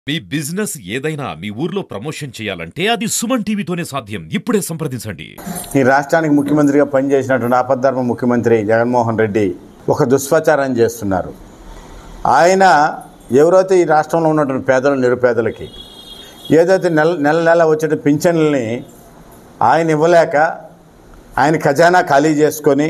మీ business ఏదైనా మీ ఊర్లో promotion చేయాలంటే అది సుమన్ టీవీతోనే సాధ్యం ఇప్పుడే సంప్రదించండి ఈ రాష్ట్రానికి ముఖ్యమంత్రిగా పనిచేసినటువంటి ఆపద్ధర్మ ముఖ్యమంత్రి జగన్మోహన్ రెడ్డి ఒక దుష్ప్రచారం చేస్తున్నారు ఆయన ఎవరైతే ఈ రాష్ట్రంలో ఉన్నటువంటి పేదలు నిరుపేదలకి ఏదైతే నెల నెల నెల వచ్చే పింఛన్లని ఆయన ఇవ్వలేక ఆయన ఖజానా ఖాళీ చేసుకొని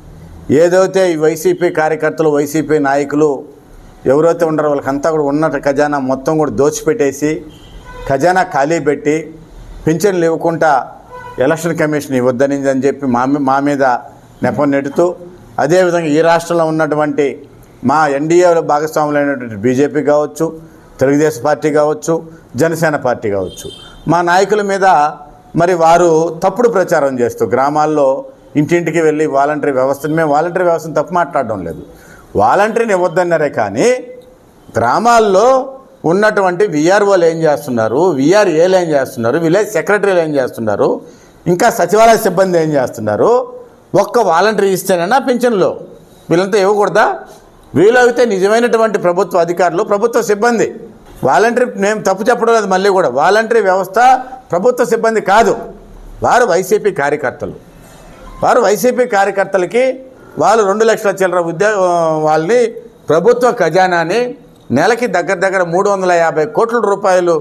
ఏదైతే ఈ వైసీపీ కార్యకర్తలు వైసీపీ నాయకులు ఎవరైతే ఉన్నారో వాళ్ళకంతా కూడా ఉన్న ఖజానా మొత్తం కూడా దోచిపెట్టేసి ఖజానా ఖాళీ పెట్టి పింఛన్లు ఇవ్వకుండా ఎలక్షన్ కమిషన్ ఇవ్వద్దని అని చెప్పి మా మీ- మా మీద నెపం నెడుతూ అదేవిధంగా ఈ రాష్ట్రంలో ఉన్నటువంటి మా ఎన్డీఏలో భాగస్వాములైనటువంటి బీజేపీ కావచ్చు తెలుగుదేశం పార్టీ కావచ్చు జనసేన పార్టీ కావచ్చు మా నాయకుల మీద మరి వారు తప్పుడు ప్రచారం చేస్తూ గ్రామాల్లో ఇంటింటికి వెళ్ళి వాలంటరీ వ్యవస్థను మేము వాలంటరీ వ్యవస్థను తప్పు మాట్లాడడం లేదు వాలంటరీని ఇవ్వద్దన్నారే కానీ గ్రామాల్లో ఉన్నటువంటి విఆర్ఓలు ఏం చేస్తున్నారు విఆర్ఏలు ఏం చేస్తున్నారు విలేజ్ సెక్రటరీలు ఏం చేస్తున్నారు ఇంకా సచివాలయ సిబ్బంది ఏం చేస్తున్నారు ఒక్క వాలంటరీ ఇస్తేనన్నా పింఛన్లు వీళ్ళంతా ఇవ్వకూడదా వీలైతే నిజమైనటువంటి ప్రభుత్వ అధికారులు ప్రభుత్వ సిబ్బంది వాలంటరీ మేము తప్పు చెప్పడం లేదు మళ్ళీ కూడా వాలంటరీ వ్యవస్థ ప్రభుత్వ సిబ్బంది కాదు వారు వైసీపీ కార్యకర్తలు వారు వైసీపీ కార్యకర్తలకి వాళ్ళు రెండు లక్షల చిల్లర ఉద్యోగ వాళ్ళని ప్రభుత్వ ఖజానాని నెలకి దగ్గర దగ్గర మూడు వందల యాభై కోట్ల రూపాయలు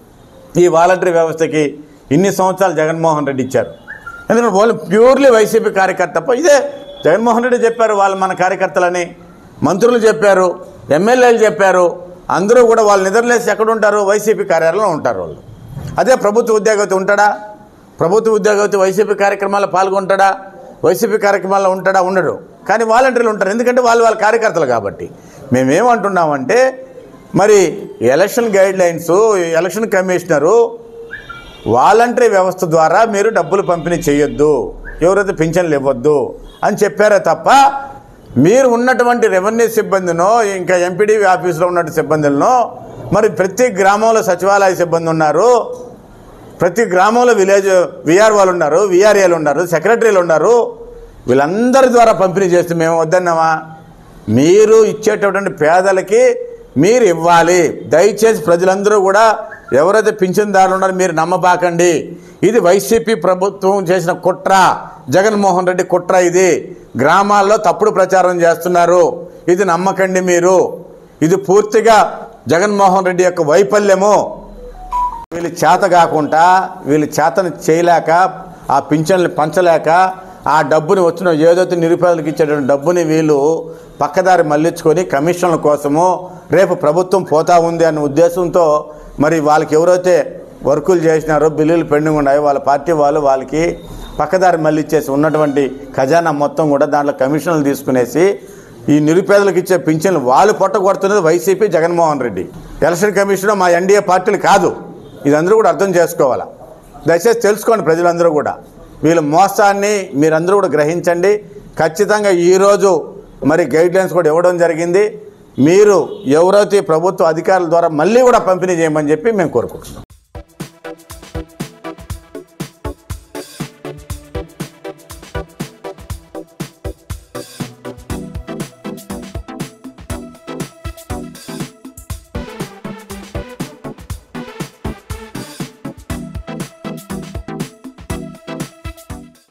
ఈ వాలంటరీ వ్యవస్థకి ఇన్ని సంవత్సరాలు జగన్మోహన్ రెడ్డి ఇచ్చారు ఎందుకంటే వాళ్ళు ప్యూర్లీ వైసీపీ కార్యకర్త తప్ప ఇదే జగన్మోహన్ రెడ్డి చెప్పారు వాళ్ళు మన కార్యకర్తలని మంత్రులు చెప్పారు ఎమ్మెల్యేలు చెప్పారు అందరూ కూడా వాళ్ళు నిద్రలేసి ఎక్కడ ఉంటారు వైసీపీ కార్యాలయంలో ఉంటారు వాళ్ళు అదే ప్రభుత్వ ఉద్యోగతి ఉంటాడా ప్రభుత్వ ఉద్యోగతి వైసీపీ కార్యక్రమాల్లో పాల్గొంటాడా వైసీపీ కార్యక్రమాల్లో ఉంటాడా ఉండడు కానీ వాలంటీర్లు ఉంటారు ఎందుకంటే వాళ్ళు వాళ్ళ కార్యకర్తలు కాబట్టి మేమేమంటున్నామంటే మరి election guidelines election commissioner volunteer వ్యవస్థ ద్వారా మీరు డబ్బులు పంపిణీ చేయొద్దు ఎవరైతే పింఛన్లు ఇవ్వద్దు అని చెప్పారే తప్ప మీరు ఉన్నటువంటి రెవెన్యూ సిబ్బందినో ఇంకా ఎంపీడీ ఆఫీసులో ఉన్న సిబ్బందులను మరి ప్రతి గ్రామంలో సచివాలయ సిబ్బంది ఉన్నారు ప్రతి గ్రామంలో విలేజ్ విఆర్ఓలు ఉన్నారు విఆర్ఏలు ఉన్నారు సెక్రటరీలు ఉన్నారు వీళ్ళందరి ద్వారా పంపిణీ చేస్తే మేము వద్దన్నామా మీరు ఇచ్చేటటువంటి పేదలకి మీరు ఇవ్వాలి దయచేసి ప్రజలందరూ కూడా ఎవరైతే పింఛన్దారులు ఉన్నారో మీరు నమ్మబాకండి ఇది వైసీపీ ప్రభుత్వం చేసిన కుట్ర జగన్మోహన్ రెడ్డి కుట్ర ఇది గ్రామాల్లో తప్పుడు ప్రచారం చేస్తున్నారు ఇది నమ్మకండి మీరు ఇది పూర్తిగా జగన్మోహన్ రెడ్డి యొక్క వైఫల్యము వీళ్ళు చేత కాకుండా వీళ్ళు చేతను చేయలేక ఆ పింఛన్లు పంచలేక ఆ డబ్బుని వచ్చిన ఏదైతే నిరుపేదలకు ఇచ్చేటువంటి డబ్బుని వీళ్ళు పక్కదారి మళ్లించుకొని కమిషన్ల కోసము రేపు ప్రభుత్వం పోతా ఉంది అనే ఉద్దేశంతో మరి వాళ్ళకి ఎవరైతే వర్కులు చేసినారో బిల్లులు పెండింగ్ ఉన్నాయో వాళ్ళ పార్టీ వాళ్ళు వాళ్ళకి పక్కదారి మళ్ళిచ్చేసి ఉన్నటువంటి ఖజానా మొత్తం కూడా దాంట్లో కమిషన్లు తీసుకునేసి ఈ నిరుపేదలకు ఇచ్చే పింఛన్లు వాళ్ళు పొట్టగొడుతున్నది YCP Jaganmohan Reddy election commission మా ఎన్డీఏ పార్టీలు కాదు ఇది అందరూ కూడా అర్థం చేసుకోవాలా దయచేసి తెలుసుకోండి ప్రజలందరూ కూడా వీళ్ళ మోసాన్ని మీరందరూ కూడా గ్రహించండి ఖచ్చితంగా ఈరోజు మరి గైడ్ లైన్స్ కూడా ఇవ్వడం జరిగింది మీరు ఎవరైతే ప్రభుత్వ అధికారుల ద్వారా మళ్ళీ కూడా పంపిణీ చేయమని చెప్పి మేము కోరుకుంటున్నాం